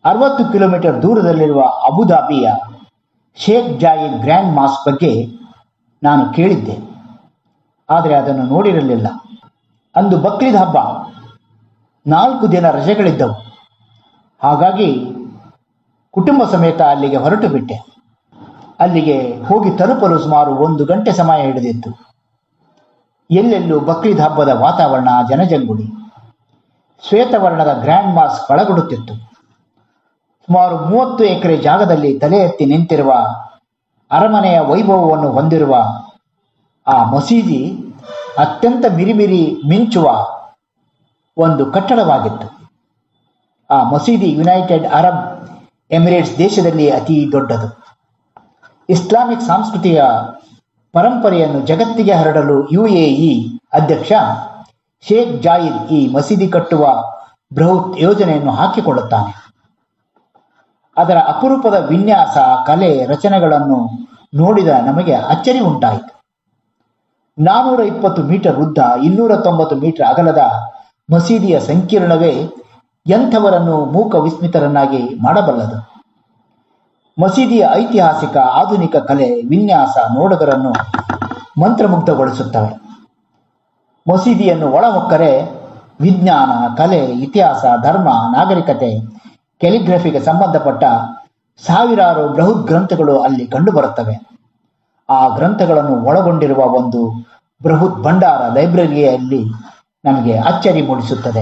ಅರವತ್ತು ಕಿಲೋಮೀಟರ್ ದೂರದಲ್ಲಿರುವ ಅಬುದಾಬಿಯ ಶೇಖ್ ಜಾಯಿದ್ ಗ್ರ್ಯಾಂಡ್ ಮಾಸ್ಕ್ ಬಗ್ಗೆ ನಾನು ಕೇಳಿದ್ದೆ ಆದರೆ ಅದನ್ನು ನೋಡಿರಲಿಲ್ಲ ಅಂದು ಬಕ್ರೀದ್ ಹಬ್ಬ ನಾಲ್ಕು ದಿನ ರಜೆಗಳಿದ್ದವು ಹಾಗಾಗಿ ಕುಟುಂಬ ಸಮೇತ ಅಲ್ಲಿಗೆ ಹೊರಟು ಬಿಟ್ಟೆ ಅಲ್ಲಿಗೆ ಹೋಗಿ ತಲುಪಲು ಸುಮಾರು ಒಂದು ಗಂಟೆ ಸಮಯ ಹಿಡಿದಿತ್ತು ಎಲ್ಲೆಲ್ಲೂ ಬಕ್ರೀದ್ ಹಬ್ಬದ ವಾತಾವರಣ ಜನಜಂಗುಳಿ ಶ್ವೇತವರ್ಣದ ಗ್ರ್ಯಾಂಡ್ ಮಾಸ್ ಕಳಗುಡುತ್ತಿತ್ತು ಸುಮಾರು ಮೂವತ್ತು ಎಕರೆ ಜಾಗದಲ್ಲಿ ತಲೆ ಎತ್ತಿ ನಿಂತಿರುವ ಅರಮನೆಯ ವೈಭವವನ್ನು ಹೊಂದಿರುವ ಆ ಮಸೀದಿ ಅತ್ಯಂತ ಮಿರಿಮಿರಿ ಮಿಂಚುವ ಒಂದು ಕಟ್ಟಡವಾಗಿತ್ತು ಆ ಮಸೀದಿ ಯುನೈಟೆಡ್ ಅರಬ್ ಎಮಿರೇಟ್ಸ್ ದೇಶದಲ್ಲಿ ಅತಿ ದೊಡ್ಡದು ಇಸ್ಲಾಮಿಕ್ ಸಾಂಸ್ಕೃತಿಕ ಪರಂಪರೆಯನ್ನು ಜಗತ್ತಿಗೆ ಹರಡಲು ಯುಎಇ ಅಧ್ಯಕ್ಷ ಶೇಖ್ ಜಾಯಿದ್ ಈ ಮಸೀದಿ ಕಟ್ಟುವ ಬೃಹತ್ ಯೋಜನೆಯನ್ನು ಹಾಕಿಕೊಳ್ಳುತ್ತಾನೆ ಅದರ ಅಪರೂಪದ ವಿನ್ಯಾಸ ಕಲೆ ರಚನೆಗಳನ್ನು ನೋಡಿದ ನಮಗೆ ಅಚ್ಚರಿ ಉಂಟಾಯಿತು ನಾನೂರ ಇಪ್ಪತ್ತು ಮೀಟರ್ ಉದ್ದ ಇನ್ನೂರ ತೊಂಬತ್ತು ಮೀಟರ್ ಅಗಲದ ಮಸೀದಿಯ ಸಂಕೀರ್ಣವೇ ಎಂಥವರನ್ನು ಮೂಕ ವಿಸ್ಮಿತರನ್ನಾಗಿ ಮಾಡಬಲ್ಲದು ಮಸೀದಿಯ ಐತಿಹಾಸಿಕ ಆಧುನಿಕ ಕಲೆ ವಿನ್ಯಾಸ ನೋಡುಗರನ್ನು ಮಂತ್ರಮುಗ್ಧಗೊಳಿಸುತ್ತವೆ ಮಸೀದಿಯನ್ನು ಒಳಹೊಕ್ಕರೆ ವಿಜ್ಞಾನ ಕಲೆ ಇತಿಹಾಸ ಧರ್ಮ ನಾಗರಿಕತೆ ಕ್ಯಾಲಿಗ್ರಫಿಗೆ ಸಂಬಂಧಪಟ್ಟ ಸಾವಿರಾರು ಬೃಹತ್ ಗ್ರಂಥಗಳು ಅಲ್ಲಿ ಕಂಡುಬರುತ್ತವೆ ಆ ಗ್ರಂಥಗಳನ್ನು ಒಳಗೊಂಡಿರುವ ಒಂದು ಬೃಹತ್ ಭಂಡಾರ ಲೈಬ್ರರಿಯಲ್ಲಿ ನಮಗೆ ಅಚ್ಚರಿ ಮೂಡಿಸುತ್ತದೆ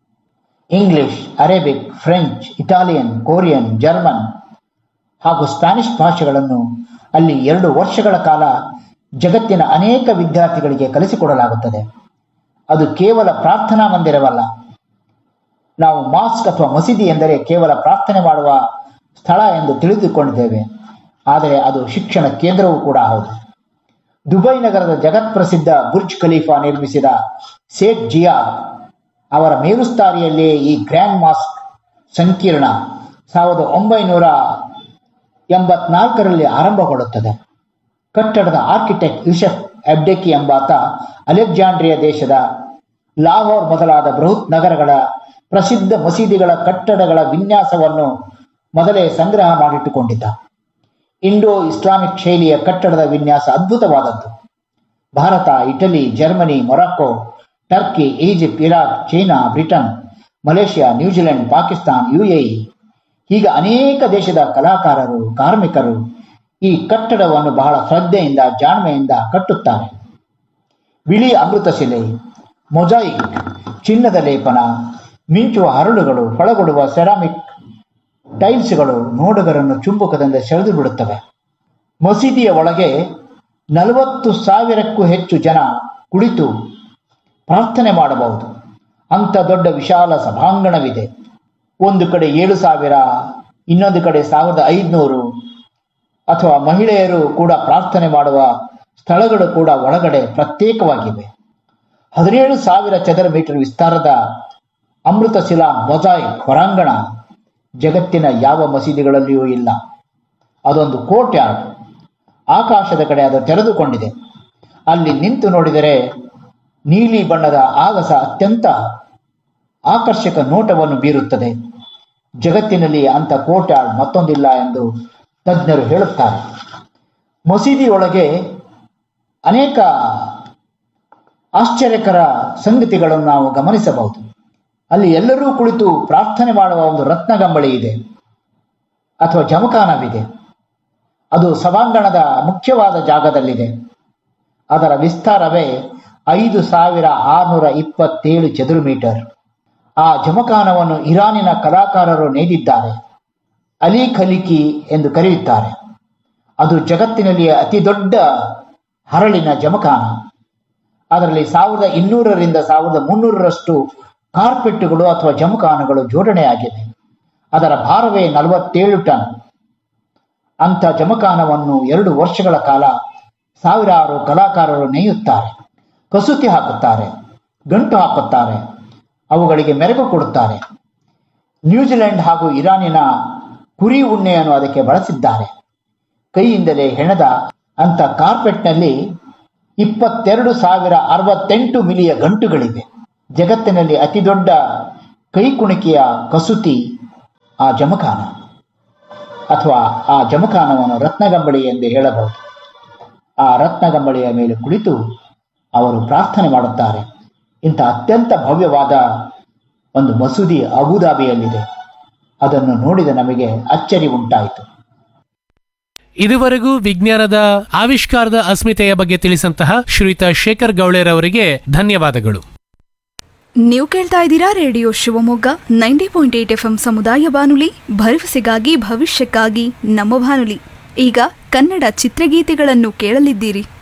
English Arabic French Italian Korean German ಹಾಗೂ ಸ್ಪ್ಯಾನಿಷ್ ಭಾಷೆಗಳನ್ನು ಅಲ್ಲಿ ಎರಡು ವರ್ಷಗಳ ಕಾಲ ಜಗತ್ತಿನ ಅನೇಕ ವಿದ್ಯಾರ್ಥಿಗಳಿಗೆ ಕಲಿಸಿಕೊಡಲಾಗುತ್ತದೆ ಅದು ಕೇವಲ ಪ್ರಾರ್ಥನಾ ಮಂದಿರವಲ್ಲ ನಾವು ಮಾಸ್ಕ್ ಅಥವಾ ಮಸೀದಿ ಎಂದರೆ ಕೇವಲ ಪ್ರಾರ್ಥನೆ ಮಾಡುವ ಸ್ಥಳ ಎಂದು ತಿಳಿದುಕೊಂಡಿದ್ದೇವೆ ಆದರೆ ಅದು ಶಿಕ್ಷಣ ಕೇಂದ್ರವೂ ಕೂಡ ಹೌದು ದುಬೈ ನಗರದ ಜಗತ್ಪ್ರಸಿದ್ಧ ಬುರ್ಜ್ ಖಲೀಫಾ ನಿರ್ಮಿಸಿದ ಸೇಠ್ ಜಿಯಾದ್ ಅವರ ಮೇಲುಸ್ತಾರಿಯಲ್ಲಿಯೇ ಈ ಗ್ರ್ಯಾಂಡ್ ಮಾಸ್ಕ್ ಸಂಕೀರ್ಣ ಸಾವಿರದ ಒಂಬೈನೂರ ಎಂಬತ್ನಾಲ್ಕರಲ್ಲಿ ಆರಂಭಗೊಳ್ಳುತ್ತದೆ ಕಟ್ಟಡದ ಆರ್ಕಿಟೆಕ್ಟ್ ಯೂಸಫ್ ಎಬ್ಡೆಕಿ ಎಂಬಾತ ಅಲೆಕ್ಸಾಂಡ್ರಿಯಾ ದೇಶದ ಲಾಹೋರ್ ಮೊದಲಾದ ಬೃಹತ್ ನಗರಗಳ ಪ್ರಸಿದ್ಧ ಮಸೀದಿಗಳ ಕಟ್ಟಡಗಳ ವಿನ್ಯಾಸವನ್ನು ಮೊದಲೇ ಸಂಗ್ರಹ ಮಾಡಿಟ್ಟುಕೊಂಡಿದ್ದ ಇಂಡೋ ಇಸ್ಲಾಮಿಕ್ ಶೈಲಿಯ ಕಟ್ಟಡದ ವಿನ್ಯಾಸ ಅದ್ಭುತವಾದದ್ದು Bharat Italy Germany Morocco Turkey Egypt Iraq China Britain Malaysia New Zealand Pakistan UAE ಹೀಗೆ ಅನೇಕ ದೇಶದ ಕಲಾಕಾರರು ಕಾರ್ಮಿಕರು ಈ ಕಟ್ಟಡವನ್ನು ಬಹಳ ಶ್ರದ್ಧೆಯಿಂದ ಜಾಣ್ಮೆಯಿಂದ ಕಟ್ಟುತ್ತಾರೆ ಬಿಳಿ ಅಮೃತಶಿಲೆ ಮೊಜಾಯಿಕ್ ಚಿನ್ನದ ಲೇಪನ ಮಿಂಚುವ ಹರಳುಗಳು ಹೊಳಗೊಡುವ ಸೆರಾಮಿಕ್ ಟೈಲ್ಸ್ಗಳು ನೋಡುಗರನ್ನು ಚುಂಬಕದಿಂದ ಸೆಳೆದು ಬಿಡುತ್ತವೆ ಮಸೀದಿಯ ಒಳಗೆ ನಲವತ್ತು ಸಾವಿರಕ್ಕೂ ಹೆಚ್ಚು ಜನ ಕುಳಿತು ಪ್ರಾರ್ಥನೆ ಮಾಡಬಹುದು ಅಂಥ ದೊಡ್ಡ ವಿಶಾಲ ಸಭಾಂಗಣವಿದೆ ಒಂದು ಕಡೆ ಏಳು ಸಾವಿರ ಇನ್ನೊಂದು ಕಡೆ ಸಾವಿರದ ಐದುನೂರು ಅಥವಾ ಮಹಿಳೆಯರು ಕೂಡ ಪ್ರಾರ್ಥನೆ ಮಾಡುವ ಸ್ಥಳಗಳು ಕೂಡ ಒಳಗಡೆ ಪ್ರತ್ಯೇಕವಾಗಿವೆ ಹದಿನೇಳು ಸಾವಿರ ಚದರ ಮೀಟರ್ ವಿಸ್ತಾರದ ಅಮೃತಶಿಲಾ ಮೊಜಾಯಿಕ್ ಹೊರಾಂಗಣ ಜಗತ್ತಿನ ಯಾವ ಮಸೀದಿಗಳಲ್ಲಿಯೂ ಇಲ್ಲ ಅದೊಂದು ಕೋರ್ಟ್ ಯಾರ್ಡ್ ಆಕಾಶದ ಕಡೆ ಅದು ತೆರೆದುಕೊಂಡಿದೆ ಅಲ್ಲಿ ನಿಂತು ನೋಡಿದರೆ ನೀಲಿ ಬಣ್ಣದ ಆಗಸ ಅತ್ಯಂತ ಆಕರ್ಷಕ ನೋಟವನ್ನು ಬೀರುತ್ತದೆ ಜಗತ್ತಿನಲ್ಲಿ ಅಂಥ ಕೋರ್ಟ್ ಯಾರ್ಡ್ ಮತ್ತೊಂದಿಲ್ಲ ಎಂದು ತಜ್ಞರು ಹೇಳುತ್ತಾರೆ ಮಸೀದಿಯೊಳಗೆ ಅನೇಕ ಆಶ್ಚರ್ಯಕರ ಸಂಗತಿಗಳನ್ನು ನಾವು ಗಮನಿಸಬಹುದು ಅಲ್ಲಿ ಎಲ್ಲರೂ ಕುಳಿತು ಪ್ರಾರ್ಥನೆ ಮಾಡುವ ಒಂದು ರತ್ನಗಂಬಳಿ ಇದೆ ಅಥವಾ ಜಮಖಾನವಿದೆ ಅದು ಸಭಾಂಗಣದ ಮುಖ್ಯವಾದ ಜಾಗದಲ್ಲಿದೆ ಅದರ ವಿಸ್ತಾರವೇ ಐದು ಸಾವಿರ ಆರುನೂರ ಇಪ್ಪತ್ತೇಳು ಚದುರು ಮೀಟರ್ ಆ ಜಮಖಾನವನ್ನು ಇರಾನಿನ ಕಲಾಕಾರರು ನೇದಿದ್ದಾರೆ ಅಲಿ ಖಲಿಕಿ ಎಂದು ಕರೆಯುತ್ತಾರೆ ಅದು ಜಗತ್ತಿನಲ್ಲಿಯೇ ಅತಿ ದೊಡ್ಡ ಹರಳಿನ ಜಮಖಾನ ಅದರಲ್ಲಿ ಸಾವಿರದ ಇನ್ನೂರರಿಂದ ಸಾವಿರದ ಮುನ್ನೂರರಷ್ಟು ಕಾರ್ಪೆಟ್ಟುಗಳು ಅಥವಾ ಜಮಖಾನಗಳು ಜೋಡಣೆಯಾಗಿವೆ ಅದರ ಭಾರವೇ ನಲವತ್ತೇಳು ಟನ್ ಅಂಥ ಜಮಖಾನವನ್ನು ಎರಡು ವರ್ಷಗಳ ಕಾಲ ಸಾವಿರಾರು ಕಲಾಕಾರರು ನೇಯುತ್ತಾರೆ ಕಸೂತಿ ಹಾಕುತ್ತಾರೆ ಗಂಟು ಹಾಕುತ್ತಾರೆ ಅವುಗಳಿಗೆ ಮೆರುಗು ಕೊಡುತ್ತಾರೆ ನ್ಯೂಜಿಲೆಂಡ್ ಹಾಗೂ ಇರಾನಿನ ಕುರಿ ಉಣ್ಣೆಯನ್ನು ಅದಕ್ಕೆ ಬಳಸಿದ್ದಾರೆ ಕೈಯಿಂದಲೇ ಹೆಣದ ಅಂತ ಕಾರ್ಪೆಟ್ನಲ್ಲಿ ಇಪ್ಪತ್ತೆರಡು ಸಾವಿರ ಅರವತ್ತೆಂಟು ಮಿಲಿಯ ಗಂಟುಗಳಿವೆ ಜಗತ್ತಿನಲ್ಲಿ ಅತಿ ದೊಡ್ಡ ಕೈಕುಣಿಕೆಯ ಕಸೂತಿ ಆ ಜಮಖಾನ ಅಥವಾ ಆ ಜಮಖಾನವನ್ನು ರತ್ನಗಂಬಳಿ ಎಂದು ಹೇಳಬಹುದು ಆ ರತ್ನಗಂಬಳಿಯ ಮೇಲೆ ಕುಳಿತು ಅವರು ಪ್ರಾರ್ಥನೆ ಮಾಡುತ್ತಾರೆ ಇಂಥ ಅತ್ಯಂತ ಭವ್ಯವಾದ ಒಂದು ಮಸೂದಿ ಅಬುದಾಬಿಯಲ್ಲಿದೆ ಅದನ್ನು ನೋಡಿದ ನಮಗೆ ಅಚ್ಚರಿ ಉಂಟಾಯಿತು ಇದುವರೆಗೂ ವಿಜ್ಞಾನದ ಆವಿಷ್ಕಾರದ ಅಸ್ಮಿತೆಯ ಬಗ್ಗೆ ತಿಳಿಸಂತಹ ಶ್ರೀಯುತ ಶೇಖರ್ ಗೌಳೆರವರಿಗೆ ಧನ್ಯವಾದಗಳು ನೀವು ಕೇಳ್ತಾ ಇದ್ದೀರಾ radio Shivamogga ninety point eight F M ಸಮುದಾಯ ಬಾನುಲಿ ಭರವಸೆಗಾಗಿ ಭವಿಷ್ಯಕ್ಕಾಗಿ ನಮ್ಮ ಬಾನುಲಿ ಈಗ ಕನ್ನಡ ಚಿತ್ರಗೀತೆಗಳನ್ನು ಕೇಳಲಿದ್ದೀರಿ